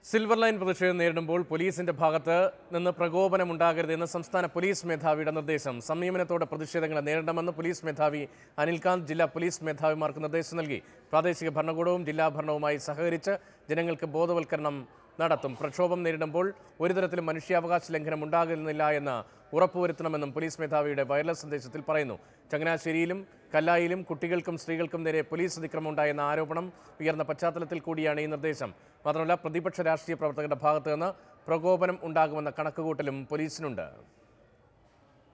silver line പ്രതിഷേധം നേരിടുമ്പോൾ പോലീസിന്റെ ഭാഗത്ത് നിന്ന് പ്രകോപനമുണ്ടാകരുതെന്ന് സംസ്ഥാന പോലീസ് മേധാവിയുടെ നിർദ്ദേശം സംയമനത്തോടെ പ്രതിഷേധങ്ങളെ നേരിടണമെന്ന് പോലീസ് മേധാവി അനിൽകാന്ത് ജില്ലാ പോലീസ് മേധാവിമാർക്ക് നിർദ്ദേശം നൽകി പ്രാദേശിക ഭരണകൂടവും ജില്ലാ ഭരണവുമായി സഹകരിച്ച് ജനങ്ങൾക്ക് ബോധവൽക്കരണം നടത്തും പ്രക്ഷോഭം നേരിടുമ്പോൾ ഒരു തരത്തിലും മനുഷ്യാവകാശ ലംഘനം ഉണ്ടാകുന്നില്ല എന്ന് ഉറപ്പുവരുത്തണമെന്നും പോലീസ് മേധാവിയുടെ വയർലെസ് സന്ദേശത്തിൽ പറയുന്നു ചങ്ങനാശ്ശേരിയിലും കല്ലായിലും കുട്ടികൾക്കും സ്ത്രീകൾക്കും നേരെ പോലീസ് അതിക്രമം ഉണ്ടായെന്ന ആരോപണം ഉയർന്ന പശ്ചാത്തലത്തിൽ കൂടിയാണ് ഈ നിർദ്ദേശം മാത്രമല്ല പ്രതിപക്ഷ രാഷ്ട്രീയ പ്രവർത്തകരുടെ ഭാഗത്ത് നിന്ന് പ്രകോപനം ഉണ്ടാകുമെന്ന കണക്കുകൂട്ടലും പോലീസിനുണ്ട്